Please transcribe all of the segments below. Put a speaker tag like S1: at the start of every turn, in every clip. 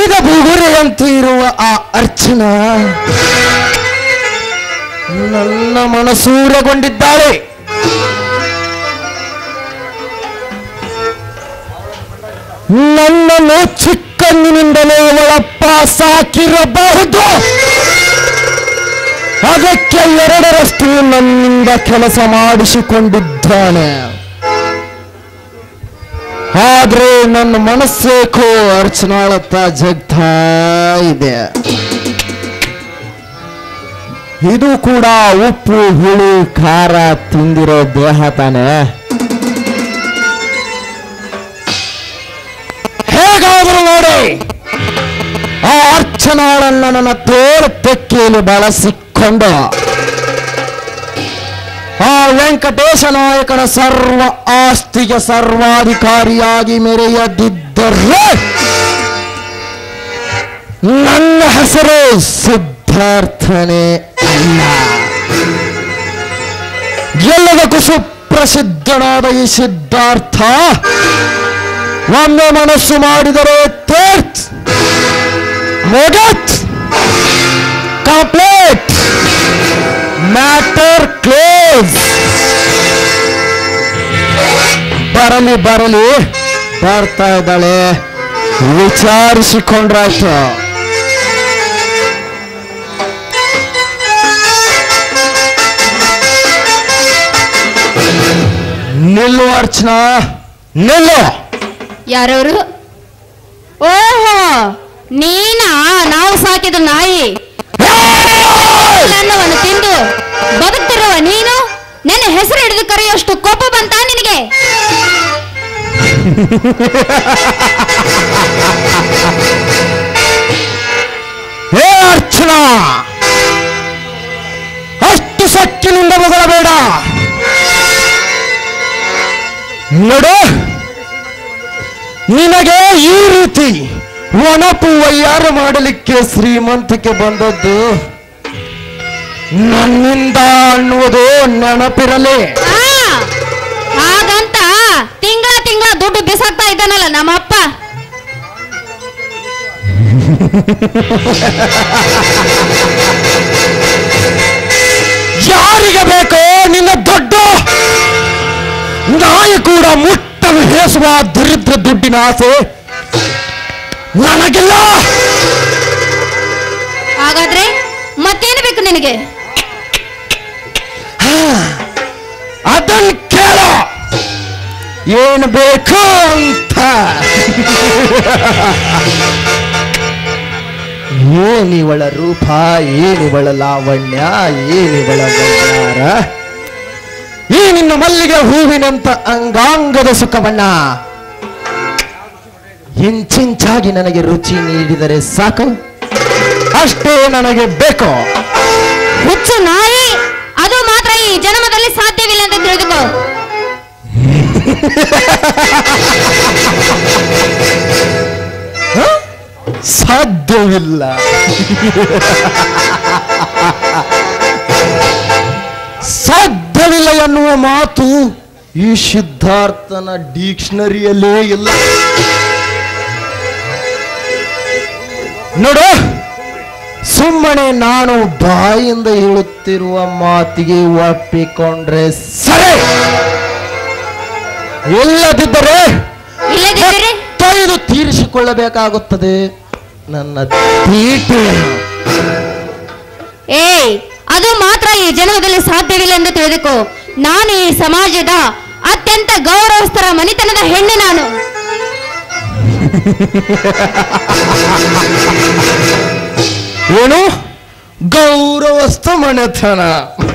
S1: ಕಪ್ಪಿದ ಬುಗುರೆಯಂತೂ ಇರುವ ಆ ಅರ್ಚನಾ ನನ್ನ ಮನಸೂರೆಗೊಂಡಿದ್ದಾಳೆ ನನ್ನನ್ನು ಚಿಕ್ಕಂದಿನಿಂದಲೇ ಇವಳಪ್ಪ ಸಾಕಿರಬಹುದು ಅದಕ್ಕೆ ಎರಡರಷ್ಟು ನನ್ನಿಂದ ಕೆಲಸ ಮಾಡಿಸಿಕೊಂಡಿದ್ದಾನೆ ಆದ್ರೆ ನನ್ನ ಮನಸ್ಸೇಕೋ ಅರ್ಚನಾಳತ್ತ ಜಗ್ತಾ ಇದೆ ಇದು ಕೂಡ ಉಪ್ಪು ಹುಳಿ ಖಾರ ತಿಂದಿರೋ ದೇಹ ತಾನೆ ಹೇಗಾದರೂ ನೋಡಿ ಆ ಅರ್ಚನಾಳನ್ನ ನನ್ನ ತೋಳ ತೆಕ್ಕಿಯಲ್ಲಿ ಬಳಸಿಕೊಂಡು ಆ ವೆಂಕಟೇಶ ನಾಯಕನ ಸರ್ವ ಆಸ್ತಿಗೆ ಸರ್ವಾಧಿಕಾರಿಯಾಗಿ ಮೆರೆಯದಿದ್ದರೆ ನನ್ನ ಹೆಸರು ಸಿದ್ಧಾರ್ಥನೇ ಅಲ್ಲ ಎಲ್ಲದಕ್ಕೂ ಸುಪ್ರಸಿದ್ಧನಾದ ಈ ಸಿದ್ಧಾರ್ಥ ಒಮ್ಮೆ ಮನಸ್ಸು ಮಾಡಿದರೆ ತೇರ್ತ್ ಮುಗತ್ ಕಂಪ್ಲೀಟ್ ಮ್ಯಾಟರ್ ಕ್ಲೋಸ್ ಬರಲಿ ಬರಲಿ ಬರ್ತಾ ಇದ್ದಾಳೆ ವಿಚಾರಿಸಿಕೊಂಡ್ರಾಯ್ತು ನಿಲ್ಲು ಅರ್ಚನಾ ನಿಲ್ಲು
S2: ಯಾರವರು ಓಹೋ ನೀನಾ ನಾವು ಸಾಕಿದ ನಾಯಿ ಅನ್ನವನ್ನು ತಿಂದು ಬದುಕ್ತಿರುವ ನೀನು ನನ್ನ ಹೆಸರು ಹಿಡಿದು ಕರೆಯುವಷ್ಟು ಕೋಪ ಬಂತ ನಿನಗೆ
S1: ಹೇ ಅರ್ಚನಾ ಅಷ್ಟು ಸಕ್ಕಿನಿಂದ ಮುಗಲಬೇಡ ನೋಡು ನಿನಗೆ ಈ ರೀತಿ ಒಣಪು ವಯ್ಯಾರ ಮಾಡಲಿಕ್ಕೆ ಶ್ರೀಮಂತಿಕೆ ಬಂದದ್ದು ನನ್ನಿಂದ ಅನ್ನುವುದು ನೆನಪಿರಲಿ
S2: ಆ, ಹಾಗಂತ ತಿಂಗಳ ತಿಂಗಳ ದುಡ್ಡು ಬಿಸಾಕ್ತಾ ಇದ್ದಾನಲ್ಲ ನಮ್ಮಪ್ಪ
S1: ಯಾರಿಗೆ ಬೇಕೋ ನಿನ್ನ ದೊಡ್ಡ ನಾಯಿ ಕೂಡ ಮುಟ್ಟಲು ಹೇಸುವ ದರಿದ್ರ ದುಡ್ಡಿನ ಆಸೆ ನನಗಿಲ್ಲ
S2: ಹಾಗಾದ್ರೆ ಮತ್ತೇನು ಬೇಕು ನಿನಗೆ
S1: ಅದನ್ ಕೇಳೋ ಏನು ಬೇಕು ಅಂತ ಏನಿವಳ ರೂಪ ಏನಿವಳ ಲಾವಣ್ಯ ಏನಿವಳ ಬಂಗಾರ ಈ ನಿನ್ನ ಮಲ್ಲಿಗೆ ಹೂವಿನಂತ ಅಂಗಾಂಗದ ಸುಖವನ್ನ ಇಂಚಿಂಚಾಗಿ ನನಗೆ ರುಚಿ ನೀಡಿದರೆ ಸಾಕು ಅಷ್ಟೇ ನನಗೆ ಬೇಕು
S2: ಹುಚ್ಚು ನಾಯಿ ಅದು ಮಾತ್ರ ಈ ಜನ್ಮದಲ್ಲಿ ಸಾಧ್ಯವಿಲ್ಲ ಅಂತ ತಿಳಿದುಕೋ
S1: ಹ? ಸಾಧ್ಯವಿಲ್ಲ ಸಾಧ್ಯವಿಲ್ಲ ಎನ್ನುವ ಮಾತು ಈ ಸಿದ್ಧಾರ್ಥನ ಡಿಕ್ಷನರಿಯಲ್ಲೇ ಇಲ್ಲ ನೋಡು ಸುಮ್ಮನೆ ನಾನು ಬಾಯಿಂದ ಹೇಳುತ್ತಿರುವ ಮಾತಿಗೆ ಒಪ್ಪಿಕೊಂಡ್ರೆ ಸರಿ ಇಲ್ಲದಿದ್ದರೆ
S2: ಇಲ್ಲದಿದ್ದರೆ
S1: ತೊಯ್ದು ತೀರಿಸಿಕೊಳ್ಳಬೇಕಾಗುತ್ತದೆ ನನ್ನ ತೀಟೆಯನ್ನು
S2: ಏಯ್ ಅದು ಮಾತ್ರ ಈ ಜನ್ಮದಲ್ಲಿ ಸಾಧ್ಯವಿಲ್ಲ ಎಂದು ತಿಳಿದುಕೋ ನಾನು ಈ ಸಮಾಜದ ಅತ್ಯಂತ ಗೌರವಸ್ಥರ ಮನಿತನದ ಹೆಣ್ಣು ನಾನು
S1: ಏನು ಗೌರವಸ್ಥ ಮನೆತನ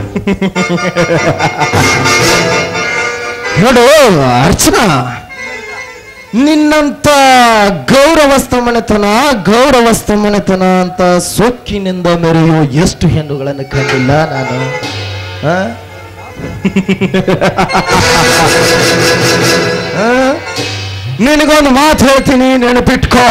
S1: ನೋಡು ಅರ್ಚನಾ ನಿನ್ನಂತ ಗೌರವಸ್ಥ ಮನೆತನ ಗೌರವಸ್ಥ ಮನೆತನ ಅಂತ ಸೊಕ್ಕಿನಿಂದ ಮೆರೆಯುವ ಎಷ್ಟು ಹೆಣ್ಣುಗಳನ್ನು ಕಂಡಿಲ್ಲ ನಾನು ಆ? ಆ? ನಿನಗೊಂದು ಮಾತು ಹೇಳ್ತೀನಿ ನೆನಪಿಟ್ಕೋ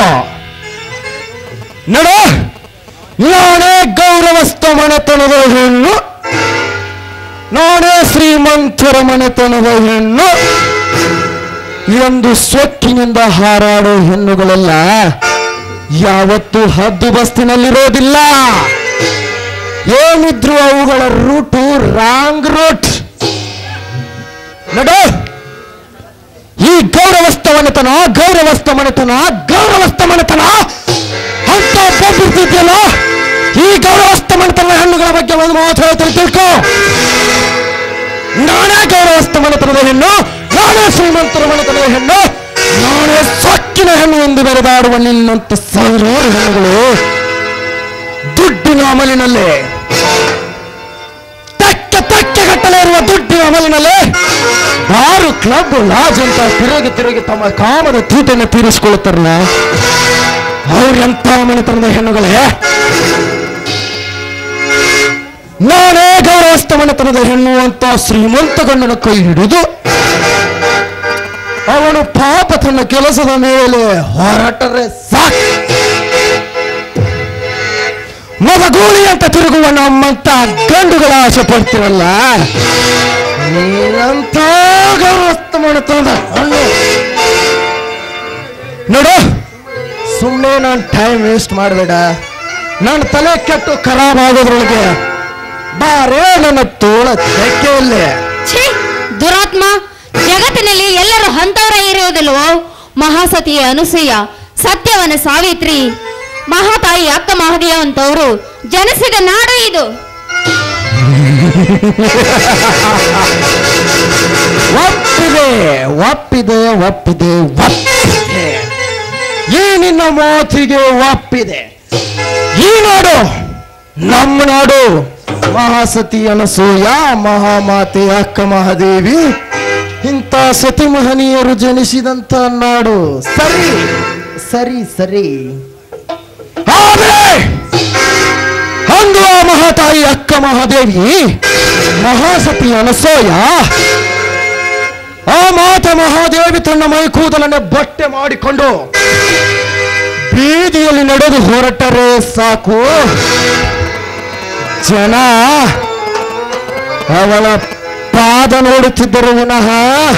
S1: ನೋಡು ನಾನೇ ಗೌರವಸ್ಥ ಮನೆತನದ ಹೆಣ್ಣು ನಾನೇ ಶ್ರೀಮಂತರ ಮನೆತನದ ಹೆಣ್ಣು ಎಂದು ಸೊಕ್ಕಿನಿಂದ ಹಾರಾಡೋ ಹೆಣ್ಣುಗಳೆಲ್ಲ ಯಾವತ್ತು ಹದ್ದು ಬಸ್ತಿನಲ್ಲಿರೋದಿಲ್ಲ ಏನಿದ್ರು ಅವುಗಳ ರೂಟು ರಾಂಗ್ ರೂಟ್ ನಡು ಈ ಗೌರವಸ್ಥ ಮನೆತನ ಗೌರವಸ್ಥ ಮನೆತನ ಗೌರವಸ್ಥ ಮನೆತನ ಅಂತ ಬಂದಿರ್ತಿದ್ಯಲ್ಲ ಈ ಗೌರವಸ್ಥ ಮನೆತನ ಹೆಣ್ಣುಗಳ ಬಗ್ಗೆ ಒಂದು ಮಾತು ಹೇಳ್ತಾರೆ ತಿಳ್ಕೊ ನಾನೇ ಗೌರವಸ್ಥ ಮನೆತನದ ಹೆಣ್ಣು ನಾನೇ ಶ್ರೀಮಂತರ ಮನೆತನದ ಹೆಣ್ಣು ನಾನೇ ಸೊಕ್ಕಿನ ಹೆಣ್ಣು ಎಂದು ಬೆರೆದಾಡುವ ನಿನ್ನಂತ ಸಾವಿರಾರು ಹೆಣ್ಣುಗಳು ದುಡ್ಡಿನ ಅಮಲಿನಲ್ಲಿ ತಕ್ಕ ತಕ್ಕ ಗಟ್ಟಲೆ ಇರುವ ದುಡ್ಡಿನ ಅಮಲಿನಲ್ಲಿ ಬಾರು ಕ್ಲಬ್ ಲಾಜ್ ಅಂತ ತಿರುಗಿ ತಿರುಗಿ ತಮ್ಮ ಕಾಮದ ತೀಟನ್ನು ತೀರಿಸಿಕೊಳ್ಳುತ್ತಾರಲ್ಲ ಅವ್ರೆಂತ ಮನೆತನದ ಹೆಣ್ಣುಗಳೇ ನಾನೇ ಗೌರವಸ್ಥ ಮನೆತನದ ಹೆಣ್ಣು ಅಂತ ಶ್ರೀಮಂತ ಗಂಡನ ಕೈ ಹಿಡಿದು ಅವನು ಪಾಪ ತನ್ನ ಕೆಲಸದ ಮೇಲೆ ಹೊರಟರೆ ಸಾಕು ಮದಗೂಳಿ ಅಂತ ತಿರುಗುವ ನಮ್ಮಂತ ಗಂಡುಗಳ ಆಸೆ ಪಡ್ತಿರಲ್ಲ ನೀನಂತ ಗೌರವಸ್ಥ ಮನೆತನದ ಹೆಣ್ಣು ನೋಡು ಸುಮ್ಮನೆ ನಾನು ಟೈಮ್ ವೇಸ್ಟ್ ಮಾಡಬೇಡ ನನ್ನ ತಲೆ ಕೆಟ್ಟು ಖರಾಬ್ ಆಗೋದ್ರೊಳಗೆ ಬಾರೇ ನನ್ನ ತೋಳ ತೆಕ್ಕೆಯಲ್ಲಿ
S2: ಛೀ ದುರಾತ್ಮ ಜಗತ್ತಿನಲ್ಲಿ ಎಲ್ಲರೂ ಹಂತವರೇ ಇರುವುದಿಲ್ವೋ ಮಹಾಸತಿಯ ಅನುಸೂಯ ಸತ್ಯವನ ಸಾವಿತ್ರಿ ಮಹಾತಾಯಿ ಅಕ್ಕ ಮಹದೇವ ಅಂತವರು ಜನಿಸಿದ ನಾಡು ಇದು
S1: ಒಪ್ಪಿದೆ ಒಪ್ಪಿದೆ ಒಪ್ಪಿದೆ ಒಪ್ಪಿದೆ ಈ ನಿನ್ನ ಮಾತಿಗೆ ಒಪ್ಪಿದೆ ಈ ನಾಡು ನಮ್ಮ ನಾಡು ಮಹಾಸತಿ ಅನಸೂಯ ಮಹಾಮಾತೆ ಅಕ್ಕ ಮಹಾದೇವಿ ಇಂಥ ಸತಿ ಮಹನೀಯರು ಜನಿಸಿದಂತ ನಾಡು ಸರಿ ಸರಿ ಸರಿ ಆದ್ರೆ ಅಂದು ಆ ಮಹಾತಾಯಿ ಅಕ್ಕ ಮಹಾದೇವಿ ಮಹಾಸತಿ ಅನಸೂಯ ಆ ಮಾತ ಮಹಾದೇವಿ ತನ್ನ ಮೈ ಕೂದಲನ್ನೇ ಬಟ್ಟೆ ಮಾಡಿಕೊಂಡು ಬೀದಿಯಲ್ಲಿ ನಡೆದು ಹೊರಟರೆ ಸಾಕು ಜನ ಅವಳ ಪಾದ ನೋಡುತ್ತಿದ್ದರು ವಿನಃ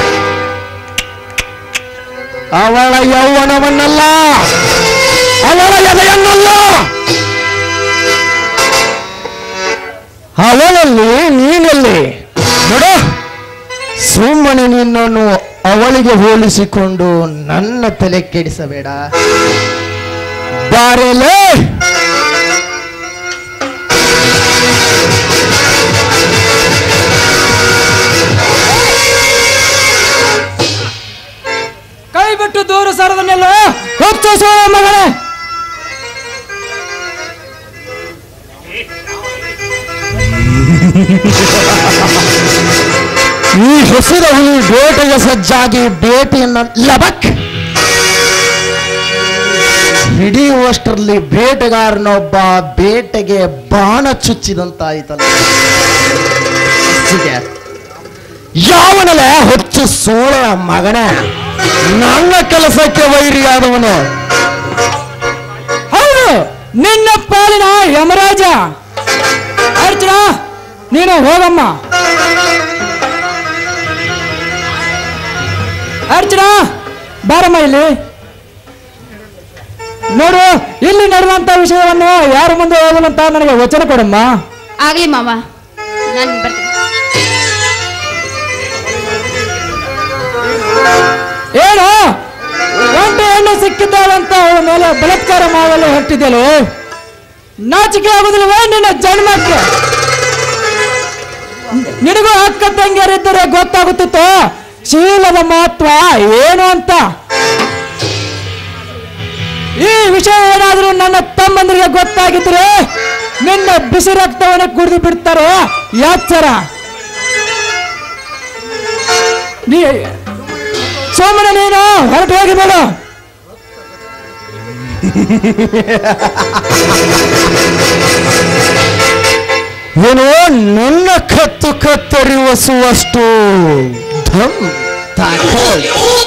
S1: ಅವಳ ಯೌವನವನ್ನಲ್ಲ ಅವಳ ಎದೆಯನ್ನಲ್ಲ ಅವಳಲ್ಲಿ ನೀನಲ್ಲಿ ನೋಡು ಸುಮ್ಮನೆ ನಿನ್ನನ್ನು ಅವಳಿಗೆ ಹೋಲಿಸಿಕೊಂಡು ನನ್ನ ತಲೆ ಕೆಡಿಸಬೇಡ ಬಾರೆಲೆ
S3: ಕೈ ಬಿಟ್ಟು ದೂರ ಸರದನ್ನೆಲ್ಲ ಹೊತ್ತು ಸೋಳ ಮಗನೇ
S1: ಈ ಹೊಸದ ಹುಲಿ ಬೇಟೆಗೆ ಸಜ್ಜಾಗಿ ಬೇಟೆಯನ್ನ ಲಬಕ್ ಹಿಡಿಯುವಷ್ಟರಲ್ಲಿ ಬೇಟೆಗಾರನೊಬ್ಬ ಬೇಟೆಗೆ ಬಾಣ ಚುಚ್ಚಿದಂತಾಯ್ತಲ್ಲ ಹಸಿಗೆ. ಯಾವನಲೆ ಹೊಚ್ಚು ಸೋಳ ಮಗನ ನನ್ನ ಕೆಲಸಕ್ಕೆ ವೈರಿಯಾದವನು
S3: ಹೌದು ನಿನ್ನ ಪಾಲಿನ ಯಮರಾಜ ಅರ್ಜುನ ನೀನು ಹೋಗಮ್ಮ ಅರ್ಜುನ ಬಾರಮ್ಮ ಇಲ್ಲಿ ನೋಡು ಇಲ್ಲಿ ನಡೆದಂತ ವಿಷಯವನ್ನು ಯಾರ ಮುಂದೆ ಹೋಗಲಂತ ನನಗೆ ವಚನ ಕೊಡಮ್ಮ
S2: ಆಗ್ಲಿ ಮಾವ ನಾನು ಬರ್ತೀನಿ
S3: ಏನು ಒಂದು ಹೆಣ್ಣು ಸಿಕ್ಕಿದ್ದಾಳಂತ ಅವಳ ಮೇಲೆ ಬಲಾತ್ಕಾರ ಮಾಡಲು ಹೊರಟಿದ್ದಲು ನಾಚಿಕೆ ಆಗುದಿಲ್ವೇ ನಿನ್ನ ಜನ್ಮಕ್ಕೆ ನಿನಗೂ ಅಕ್ಕ ತಂಗಿಯರಿದ್ದರೆ ಗೊತ್ತಾಗುತ್ತಿತ್ತು ಶೀಲದ ಮಹತ್ವ ಏನು ಅಂತ ಈ ವಿಷಯ ಏನಾದರೂ ನನ್ನ ತಮ್ಮಂದಿರಿಗೆ ಗೊತ್ತಾಗಿದ್ರೆ ನಿನ್ನ ಬಿಸಿ ರಕ್ತವನ್ನು ಕುಡಿದು ಬಿಡ್ತಾರೆ ಯಾಚರ ನೀ ಸೋಮನ ನೀನು ಹೊರಟು ಹೋಗಿ ಬೇಡ
S1: ಏನು ನನ್ನ ಕತ್ತು ಕತ್ತರಿವಸುವಷ್ಟು ಧಮ್ ತಾಕತ್.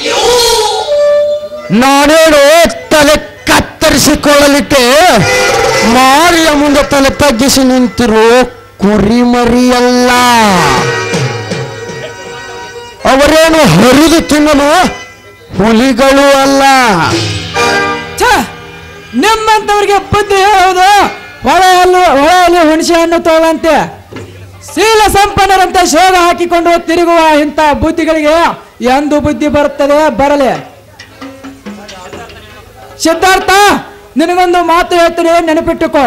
S1: ನಾನೇನು ತಲೆ ಕತ್ತರಿಸಿಕೊಳ್ಳಲಿಕ್ಕೆ ಮಾರಿಯ ಮುಂದೆ ತಲೆ ತಗ್ಗಿಸಿ ನಿಂತಿರೋ ಕುರಿಮರಿಯಲ್ಲ ಅವರೇನು ಹರಿದು ತಿನ್ನಲು ಹುಲಿಗಳು ಅಲ್ಲ
S3: ಛ ನಿಮ್ಮಂತವ್ರಿಗೆ ಬುದ್ಧಿ ಹೇಳೋದು ಹೊಳೆಯಲ್ಲಿ ಹೊಳೆಯಲ್ಲಿ ಹುಣಸೆ ಹಣ್ಣು ತೋವಂತೆ ಶೀಲ ಸಂಪನ್ನರಂತೆ ಶೋಧ ಹಾಕಿಕೊಂಡು ತಿರುಗುವ ಇಂಥ ಬುದ್ಧಿಗಳಿಗೆ ಎಂದು ಬುದ್ಧಿ ಬರುತ್ತದೆ ಬರಲಿ ಸಿದ್ಧಾರ್ಥ ನಿನಗೊಂದು ಮಾತು ಹೇಳ್ತೀನಿ ನೆನಪಿಟ್ಟುಕೋ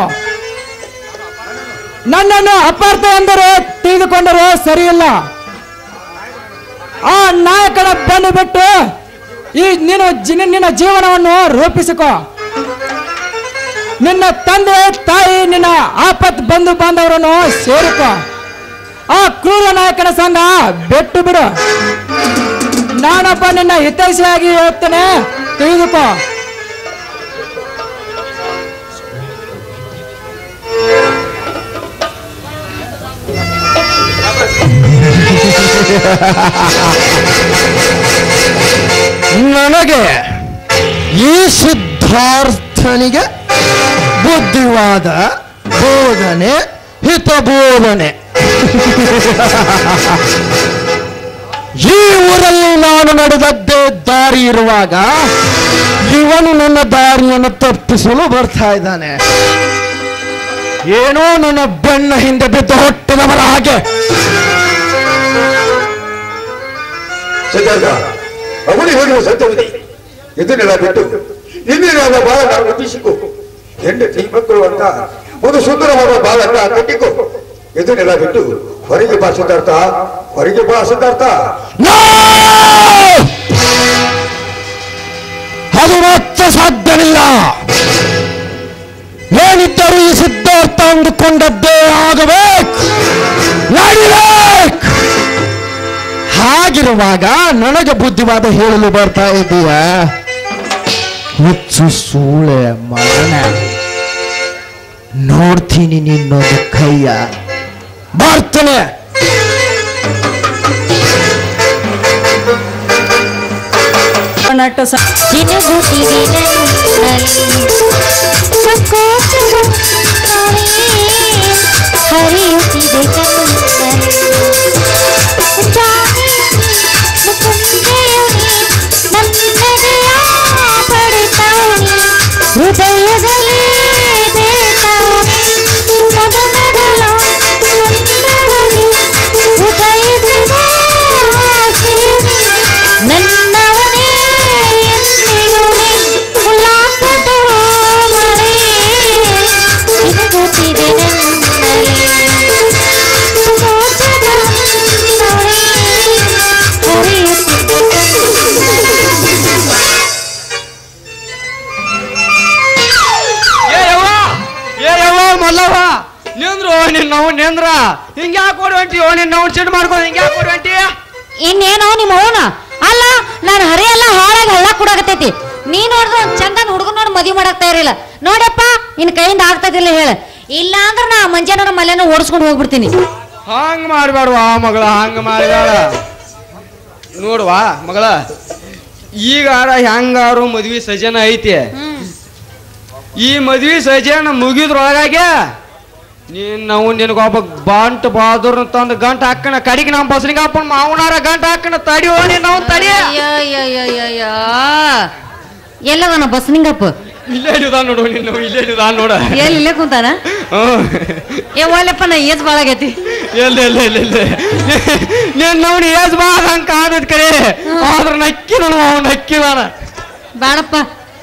S3: ನನ್ನನ್ನು ಅಪಾರ್ಥ ಎಂದರೆ ತಿಳಿದುಕೊಂಡರೆ ಸರಿಯಿಲ್ಲ ಆ ನಾಯಕನ ಬೆನ್ನು ಬಿಟ್ಟು ಈ ನೀನು ಜಿ- ನಿನ್ನ ಜೀವನವನ್ನು ರೂಪಿಸಿಕೋ ನಿನ್ನ ತಂದೆ ತಾಯಿ ನಿನ್ನ ಆಪತ್ ಬಂಧು ಬಾಂಧವರನ್ನು ಸೇರಿಕೋ ಆ ಕ್ರೂರ ನಾಯಕನ ಸಂಘ ಬಿಟ್ಟು ಬಿಡು ನಾನೊಬ್ಬ ನಿನ್ನ ಹಿತೈಷಿಯಾಗಿ ಹೇಳ್ತೇನೆ ತಿಳಿದುಕೋ
S1: ನನಗೆ ಈ ಸಿದ್ಧಾರ್ಥನಿಗೆ ಬುದ್ಧಿವಾದ ಬೋಧನೆ ಹಿತಬೋಧನೆ ಈ ಊರಲ್ಲಿ ನಾನು ನಡೆದದ್ದೇ ದಾರಿ ಇರುವಾಗ ಇವನು ನನ್ನ ದಾರಿಯನ್ನು ತಪ್ಪಿಸಲು ಬರ್ತಾ ಇದ್ದಾನೆ ಏನೋ ನನ್ನ ಬೆನ್ನ ಹಿಂದೆ ಬಿದ್ದು ಹೊಟ್ಟಿದವರ ಹಾಗೆ
S4: ಸಿದ್ಧಾರ್ಥ ಅವನು ಹೇಳುವ ಸತ್ಯವಿದೆ ಇದನ್ನೆಲ್ಲ ಬಿಟ್ಟು ನಿನ್ನೆಲ್ಲ ಬಾಲಕ ರೂಪಿಸಿಕೊ ಹೆಂಡತಿ ಮಕ್ಕಳು ಅಂತ ಒಂದು ಸುಂದರವಾದ ಬಾಲಕ ಕಟ್ಟಿಕೊ ಇದನ್ನೆಲ್ಲ ಬಿಟ್ಟು ಹೊರಗೆ ಬಾ ಸಿದ್ಧಾರ್ಥ ಹೊರಗೆ ಬಾ ಸಿದ್ಧಾರ್ಥ
S1: No! ಅದು ಮತ್ತೆ ಸಾಧ್ಯವಿಲ್ಲ ಏನಿದ್ದರೂ ಈ ಸಿದ್ಧಾರ್ಥ ಅಂದುಕೊಂಡದ್ದೇ ಆಗಬೇಕು ನಡಿಬೇಕು ಹಾಗಿರುವಾಗ ನನಗೆ ಬುದ್ಧಿವಾದ ಹೇಳಲು ಬರ್ತಾ ಇದೀಯ ಹುಚ್ಚು ಸೂಳೆ ಮಗನ ನೋಡ್ತೀನಿ ನಿನ್ನೊಂದು ಕೈಯ ಬರ್ತೇನೆ
S3: ನಟ ಸ-
S2: ಜಿನುಗುತ್ತಿದೆ ನನ್ನಲ್ಲಿ ಸಂಕೋಚದ ಗಾಳಿ ಹರಿಯುತ್ತಿದೆ ಕಣ್ಣಲ್ಲಿ ಜಾಣಿ ಮುಕುಂದೆಯುನಿ ನನ್ನೆದೆಯ ಪಡಿತಾವಣಿ ಹೃದಯದಲ್ಲಿ ಬೇತಾವಣಿ ಮೊದ ಮೊದಲ ಸುಂದರನಿ ಹೃದಯದ ಆಸೆಯುನಿ ನನ್ನವನೇ ಎಂದಿರುವೆ ಉಲ್ಲಾಸದ ಮಳೆ ತಿರುಗುತ್ತಿದೆ ನನ್ನಲ್ಲಿ ಸಂಕೋಚದ ನೊರೆ ಹರಿಯುತ್ತಿದೆ
S5: ಏ ಯವ್ವ ಏ ಯವ್ವ ಮಲ್ಲವ್ವ ನಿಂದ್ರು ನಿನ್ನವ್ ನಿಂದ್ರ ಹಿಂಗ ಯಾಕೆ ಕೊಡು ಅಂಟಿ ಓ ನಿನ್ನ ಸಿಟ್ಟು ಮಾಡ್ಕೊಂಡು ಹಿಂಗ ಯಾಕೆ ಕೊಡು ಅಂಟಿ
S2: ಇನ್ನೇನೋ ನಿಮ್ಮ ಅವನ ಅಲ್ಲ ನಾನು ಹರಿ ಎಲ್ಲ ಹಾಳಾಗಿ ಹಳ್ಳ ಕೊಡಾಕತೈತಿ ನೀ ನೋಡಿದ್ರೆ ಒಂದ್ ಚಂದನ್ ಹುಡುಗನ್ ನೋಡಿ ಮದುವೆ ಮಾಡಕ್ ಇರಲಿಲ್ಲ ನೋಡಪ್ಪ ನಿನ್ ಕೈಯಿಂದ ಆಗ್ತದಿಲ್ಲ ಹೇಳ ಇಲ್ಲ ಅಂದ್ರೆ ನಾ ಮಂಜಾನ ಮಲ್ಯನ ಓಡಿಸ್ಕೊಂಡು ಹೋಗ್ಬಿಡ್ತೀನಿ
S5: ಹಂಗ ಮಾಡ್ಬೇಡವಾ ಮಗಳ ಹಂಗ ಮಾಡ್ಬೇಡ ನೋಡುವ ಮಗಳ ಈಗಾರ ಹೆಂಗಾರು ಮದ್ವಿ ಸಜನ ಐತಿ ಈ ಮದ್ವಿ ಸಜನ ಮುಗಿದ್ರೊಳಗಾಗೆ ನೀನ್ ನಾವು ನಿನಗೊಬ್ಬ ಬಂಟ್ ಬಾದೂರ್ ತಂದು ಗಂಟ ಹಾಕಣ ಕಡಿಗೆ ನಮ್ಮ ಬಸ್ನಿಗೆ ಹಾಕೊಂಡು ಮಾವನಾರ ಗಂಟ ಹಾಕಣ ತಡಿಯೋ ನೀನ್ ನಾವು ತಡಿ
S2: ಅಯ್ಯಯ್ಯಯ್ಯಯ್ಯಯ್ಯ. ಎಲ್ಲದನ ಬಸ್ ನಿಂಗಪ್ಪ
S5: ಇಲ್ಲೇ ಇಡುದ ನೋಡು ನಿನ್ನ ಇಲ್ಲೇ ಇಡುದ ನೋಡ
S2: ಎಲ್ಲಿ ಇಲ್ಲೇ ಕುಂತಾನ
S5: ಹ್ಮ್
S2: ಏ ಒಲ್ಲಪ್ಪ ನಾ ಏಸ್ ಭಾಳ ಆಗೈತಿ
S5: ಇಲ್ಲ ಇಲ್ಲ ಇಲ್ಲ ಇಲ್ಲ ನೀನ್ ನೋಡಿ ಏಸ್ ಬಾ ಹಂಗ ಕಾದದ್ ಕರೆ ಆದ್ರ ನಕ್ಕಿ ನಾನು ಅವ್ನು ನಕ್ಕಿ ನಾನು
S2: ಬೇಡಪ್ಪ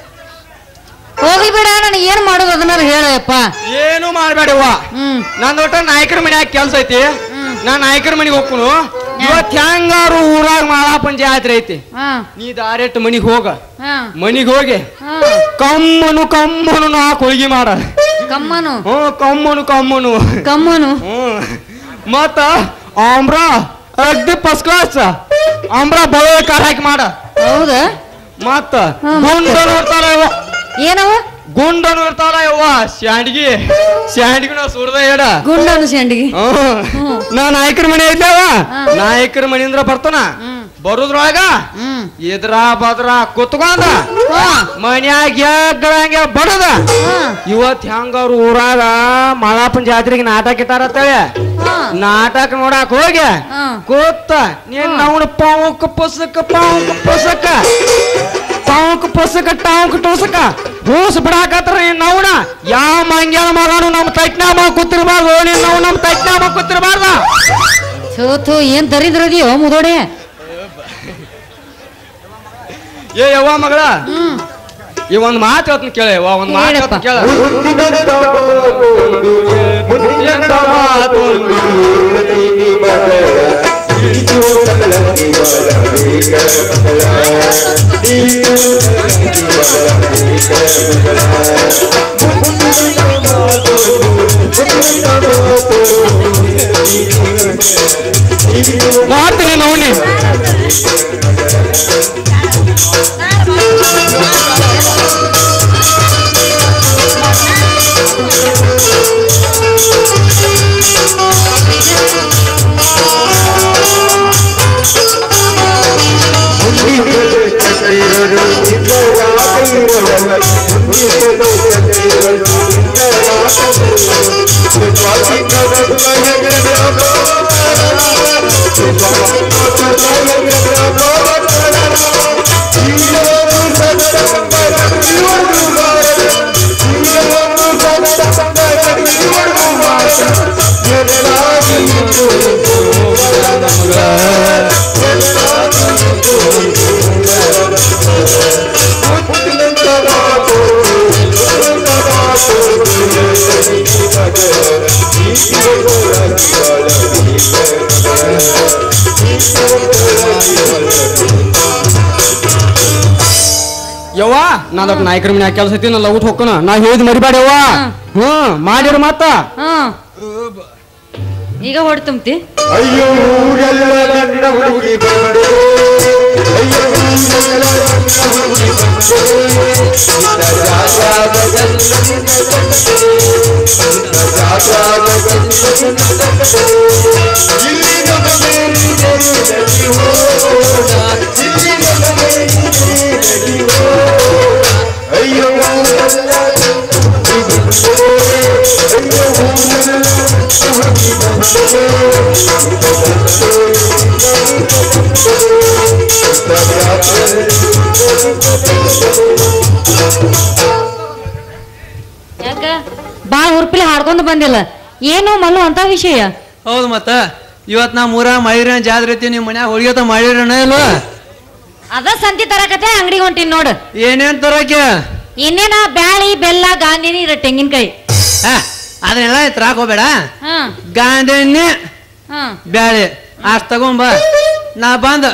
S2: ಹೋಗ್ಲಿ ಬಿಡ ನಾನು ಏನ್ ಮಾಡೋದು ಅದನ್ನ ಹೇಳಪ್ಪ
S5: ಏನು ಮಾಡ್ಬೇಡವ್ವ
S2: ಹ್ಮ್
S5: ನಂದ್ ಒಟ್ಟ ನಾಯಕರ ಮನ್ಯಾಗ ಕೆಲ್ಸ ಐತಿ ನಾ ನಾಯಕರ ಮನೆಗೆ ಹೋಗ್ಕೊನು ಇವತ್ ಹೆಂಗಾರು ಊರಾಗ ಮಾಳಾಪನ್ ಜಾತ್ರೆ ಐತಿ
S2: ಹಾ
S5: ನೀ ದಾರೆಟ್ ಮನಿಗ್ ಹೋಗ
S2: ಹಾ
S5: ಮನಿಗ್ ಹೋಗಿ
S2: ಹಾ
S5: ಕಮ್ಮನು ಕಮ್ಮನು ನಾ ಕೊಳ್ಗಿ ಮಾಡ
S2: ಕಮ್ಮನು
S5: ಹ್ಞೂ ಕಮ್ಮನು ಕಮ್ಮನು
S2: ಕಮ್ಮನು
S5: ಹ್ಮ್ ಮತ್ತ ಆಮ್ರ ಅಗ್ದಿ ಫಸ್ಟ್ ಕ್ಲಾಸ್ ಆಮ್ರ ಬಳೆ ಕಾರ್ ಹಾಕಿ ಮಾಡ
S2: ಹೌದಾ
S5: ಮತ್ತ
S2: ಹ್ಮ್,
S5: ಗುಂಡನು ಇರ್ತಾರ ಇವ
S2: ಏನವ
S5: ಗುಂಡನು ಇರ್ತಾರ ಇವ ಸ್ಯಾಂಡ್ಗಿ ಸ್ಯಾಂಡ್ಗಿನ ಸುರ್ದ ಹೇಳ
S2: ಗುಂಡನು ಶಂಡಿಗೆ
S5: ಹ್ಮ್. ನಾ ನಾಯಕರ ಮನೆ ಇದ್ದೇವ ನಾಯಕರ ಮನೆಯಿಂದ ಬರ್ತಾನ
S2: ಹ್ಮ್
S5: ಬರುದ್ರೊಳಗ
S2: ಹ್ಮ್
S5: ಇದ್ರ ಬದ್ರ ಕುತ್ಕೊಂಡ
S2: ಹಾ
S5: ಮನ್ಯಾಗ ಎಗ್ಗಳಂಗೆ ಬಡದ
S2: ಹಾ
S5: ಇವತ್ ಹೆಂಗಾರು ಊರಾಗ ಮಳಾಪನ್ ಜಾತ್ರೆಗೆ ನಾಟಕ ಇಟ್ಟಾರತ್ತೇಳಿ
S2: ಹಾ
S5: ನಾಟಕ ನೋಡಾಕ್ ಹೋಗಿ
S2: ಹಾ
S5: ಕೂತ ನೀನ್ ಅವನ ಪಾವುಕ ಪುಸ್ತಕ ಪಾವುಕ ಪುಸ್ತಕ ಪಾವುಕ ಪುಸ್ತಕ ಟಾವುಕ ಟುಸಕ
S1: ಹೂಸ್ ಬಿಡಾಕತ್ರ ನೀನ್ ನವ್ನ ಯಾವ ಮಂಗ್ಯಾನ ಮಗನು ನಮ್ಮ ತಟ್ನಾಮ ಕೂತಿರ್ಬಾರ್ದು ನೀನ್ ನಾವು ನಮ್ಮ ತಟ್ನಾಮ ಕೂತಿರ್ಬಾರ್ದ
S2: ಥೂ ಥೂ ಏನ್ ದರಿದ್ರದಿಯೋ ಮುದೋಡೆ
S5: ಏ ಯವ್ವ ಮಗಳ
S2: ಹ್ಮ್
S5: ಈ ಒಂದ್ ಮಾತು ಹೇಳ್ತೀನಿ ಕೇಳ ಯವ್ವ ಒಂದ್ ಮಾತು
S2: ಹೇಳಪ್ಪ.
S5: ಹೇಳ್ತೀನಿ ಕೇಳ
S4: ಮುತ್ತಿನಂತ ಮುತ್ತಿನಂತ ಮಾತೊಂದು ನೀ ಮಗಳ ನೀನು ಕಲಂಗಿ ಬರಬೇಕ ಮಗಳ ನೀನು ಕಲಂಗಿ ಬರಬೇಕ ಮಗಳ ಮುತ್ತಿನಂತ ಮಾತೊಂದು ಮುತ್ತಿನಂತ ಮಾತೊಂದು ನೀನು
S1: ಮಾಡ್ತೀನಿ ನವ್ನಿ
S5: ಯವ್ವ ನಾದೊಟ್ಟು ನಾಯಕರ ಮನ್ಯಾಗ ಕೆಲಸ ಐತಿ ನಾ ಲಗುಟ್ ಹೋಗ್ಕನ ನಾ ಹೇಳಿದ್ ಮರಿಬೇಡ ಯವ್ವ ಹ್ಮ್ ಮಾಡಿರ ಮತ್ತ
S2: ಹ್ಮ್ ಈಗ ಹೊಡ್ತುಂಬ್ತಿ
S4: ಅಯ್ಯೋ ಊರೆಲ್ಲ ನನ್ನ ಹುಡುಗಿ ಬಂದೆ ಅಯ್ಯೋ ಊರೆಲ್ಲ ನನ್ನ ಹುಡುಗಿ ಬಂದೆ ನಿನ್ನ ಜಾಜಾದ ಗಲ್ಲ ನಿನ್ನ ತಂದೆ ನಿನ್ನ ಜಾಜಾದ ಗಲ್ಲ ನಿನ್ನ ತಂದೆ ಇಲ್ಲಿ ನಮಗೆ ನಡಿ ಹೋಗೋಣ ಇಲ್ಲಿ ನಮಗೆ ನಡಿ ಹೋಗೋಣ ಅಯ್ಯೋ ಊರೆಲ್ಲ ನನ್ನ ಹುಡುಗಿ ಬಂದೆ ಅಯ್ಯೋ ಊರೆಲ್ಲ ನನ್ನ ಹುಡುಗಿ
S2: ಯಾಕ ಬಾಳ ಹುರ್ಪಿಲಿ ಹಾಡ್ಕೊಂಡು ಬಂದಿಲ್ಲ ಏನು ಮಲ್ಲು ಅಂತ ವಿಷಯ
S6: ಹೌದು ಮತ್ತ ಇವತ್ ನಾ ಮೂರ ಮಾಡಿರ ಜಾತ್ರೆ ಐತಿ ನಿಮ್ಮ ಮನ್ಯಾಗ ಹೋಳಿಗೆ ತ ಮಾಡಿರಣ ಇಲ್ವಾ
S2: ಅದ ಸಂತಿ ತರಕತೆ ಅಂಗಡಿಗೆ ಹೊಂಟಿನ್ ನೋಡು
S6: ಏನೇನ್ ತರಕ್ಕೆ
S2: ಇನ್ನೇನ ಬ್ಯಾಳಿ ಬೆಲ್ಲ ಗಾಂಧಿ ನೀರು ತೆಂಗಿನಕಾಯಿ
S6: ಹಾ ಅದನ್ನೆಲ್ಲ ತರಾಕ್ ಹೋಗ್ಬೇಡ
S2: ಹಾ
S6: ಗಾಂಧಿ ಎಣ್ಣೆ
S2: ಹಾ
S6: ಬ್ಯಾಳಿ ಅಷ್ಟ್ ತಗೊಂಬ ನಾ ಬಂದ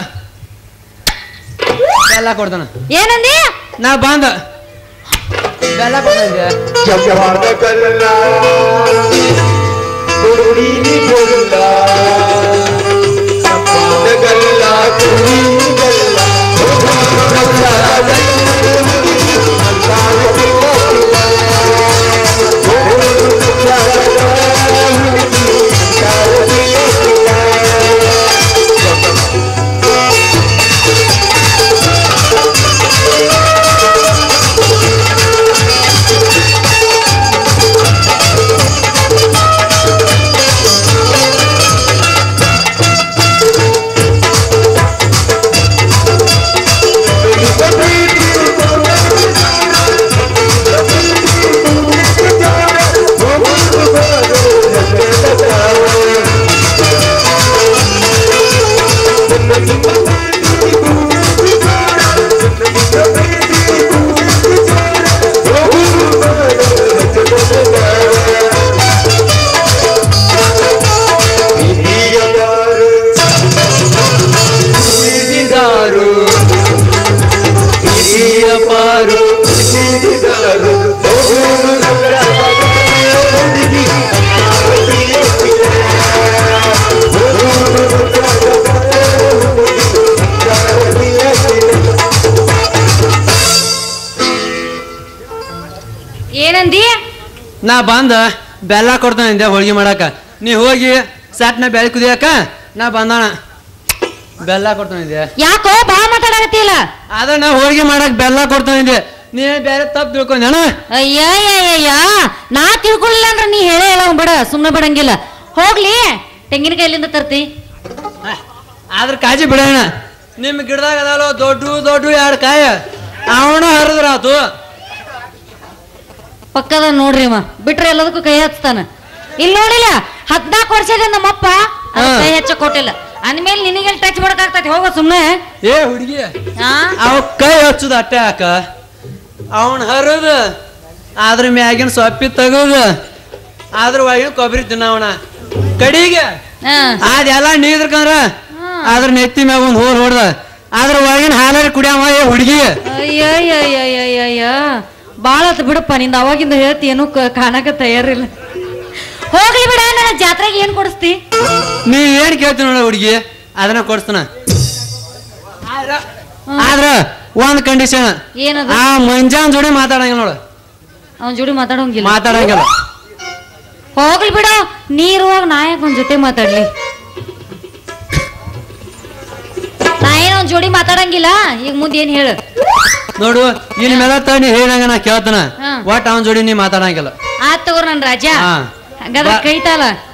S6: ಬೆಲ್ಲ ಕೊಡ್ತಾನ
S2: ಏನಂದಿ
S6: ನಾ ಬಂದ ಬೆಲ್ಲ ಕೊಡ್ತಾನೆ
S4: ಜಗವಾದ ಕಲ್ಲ ಕುರುಡಿನಿ ಕೊಲ್ಲ ಜಗವಾದ ಕಲ್ಲ ಕುರುಡಿನಿ ಕಲ್ಲ
S2: ಏನಂದಿ
S6: ನಾ ಬಂದ ಬೆಲ್ಲ ಕೊಡ್ತಾನೆ ಅಂದೆ ಹೋಳಿಗೆ ಮಾಡಾಕ ನೀ ಹೋಗಿ ಸಟ್ನ ಬೆಳೆ ಕುದಿಯಾಕ ನಾ ಬಂದಾಣ ಬೆಲ್ಲ ಕೊಡ್ತಾನೆ ಅಂದೆ
S2: ಯಾಕೋ ಬಾ ಮಾತಾಡಕತ್ತಿಲ್ಲ
S6: ಅದ ನಾ ಹೋಳಿಗೆ ಮಾಡಕ್ ಬೆಲ್ಲ ಕೊಡ್ತಾನೆ ಅಂದೆ ನೀ ಬೇರೆ ತಪ್ಪು ತಿಳ್ಕೊಂಡೇನ
S2: ಅಯ್ಯಯ್ಯಯ್ಯ ನಾ ತಿಳ್ಕೊಳ್ಳಿಲ್ಲ ಅಂದ್ರೆ ನೀ ಹೇಳೇ ಹೇಳ ಬಿಡ ಸುಮ್ಮನೆ ಬಿಡಂಗಿಲ್ಲ ಹೋಗ್ಲಿ ತೆಂಗಿನಕಾಯಿಲಿಂದ ತರ್ತಿ
S6: ಆದ್ರ ಕಾಜಿ ಬಿಡೋಣ ನಿಮ್ ಗಿಡದಾಗ ಅದಲ್ಲ ದೊಡ್ಡ ದೊಡ್ಡ ಎರಡು ಕಾಯ ಅವನು ಹರಿದ್ರ ಆತು
S2: ಪಕ್ಕದ ನೋಡ್ರಿ ಅವ ಬಿಟ್ರೆ ಎಲ್ಲದಕ್ಕೂ ಕೈ ಹಚ್ತಾನ ಇಲ್ಲಿ ನೋಡಿಲ್ಲ ಹದ್ನಾಲ್ಕು ವರ್ಷದ ನಮ್ಮಪ್ಪ ಅದ್
S6: ಹಾ.
S2: ಕೈ ಹಚ್ಚ ಕೊಟ್ಟಿಲ್ಲ ಅಂದ್ಮೇಲೆ ನಿನಗೆಲ್ಲಿ ಟಚ್ ಮಾಡಕ್ಕಾಗ್ತೈತಿ ಹೋಗೋ ಸುಮ್ಮನೆ
S6: ಏ ಹುಡುಗಿ
S2: ಹಾ
S6: ಅವ ಕೈ ಹಚ್ಚುದ ಅಟ್ಟೆ ಯಾಕ ಅವನ್ ಹರಿದ ಅದ್ರ ಮ್ಯಾಗಿನ ಸೊಪ್ಪಿ ತೆಗದು ಅದ್ರ ಒಳಗಿನ ಕೊಬ್ಬರಿ ತಿನ್ನವಣ ಕಡಿಗೆ
S2: ಹಾ
S6: ಅದೆಲ್ಲ ನೀದ್ರಕಂದ್ರ ಅದ್ರ ನೆತ್ತಿ ಮ್ಯಾಗ ಒಂದ್ ಹೋರ್ ಹೊಡ್ದ ಅದ್ರ ಒಳಗಿನ ಹಾಲಾರಿ ಕುಡಿಯವ ಏ ಹುಡುಗಿ
S2: ಅಯ್ಯಯ್ಯಯ್ಯಯ್ಯಯ್ಯ ಬಾಳ ಆತು ಬಿಡಪ್ಪ ನಿಂದ ಅವಾಗಿಂದ ಹೇಳ್ತಿ ಏನು ಕ- ಕಾಣಕ ತಯಾರಿಲ್ಲ ಹೋಗ್ಲಿ ಬಿಡ ನನ್ನ ಜಾತ್ರೆಗೆ ಏನ್ ಕೊಡಿಸ್ತಿ
S6: ನೀ ಏನ್ ಕೇಳ್ತಿ ನೋಡ ಹುಡುಗಿ ಅದನ್ನ ಕೊಡ್ಸ್ತಾನ ಆದ್ರ ಒಂದ್ ಕಂಡೀಷನ್
S2: ಏನದು
S6: ಆ ಮಂಜಾನ್ ಜೋಡಿ ಮಾತಾಡಂಗಿಲ್ಲ ನೋಡು
S2: ಅವನ ಜೋಡಿ ಮಾತಾಡೋಂಗಿಲ್ಲ
S6: ಮಾತಾಡಂಗಿಲ್ಲ
S2: ಹೋಗ್ಲಿ ಬಿಡ ನೀರುವಾಗ ನಾಯಕ್ ಒಂದ್ ಜೊತೆ ಮಾತಾಡ್ಲಿ ನಾ ಏನ್ ಅವ್ನ್ ಜೋಡಿ ಮಾತಾಡಂಗಿಲ್ಲ ಈಗ ಮುಂದೆ ಏನ್ ಹೇಳು
S6: ನೋಡು ಇನ್ ಮೇಲೆ ನೀ ಹೇಳಿದಂಗ ನಾ ಕೇಳ್ತಾನ
S2: ಹಾ.
S6: ಒಟ್ ಅವನ್ ಜೋಡಿ ನೀ ಮಾತಾಡಂಗಿಲ್ಲ
S2: ಆತ್ ತಗೋರ್ ನನ್ ರಾಜ
S6: ಹಾ.
S2: ಹಂಗಾದ್ರೆ
S6: ಬಾ-
S2: ಕೈತಾಲ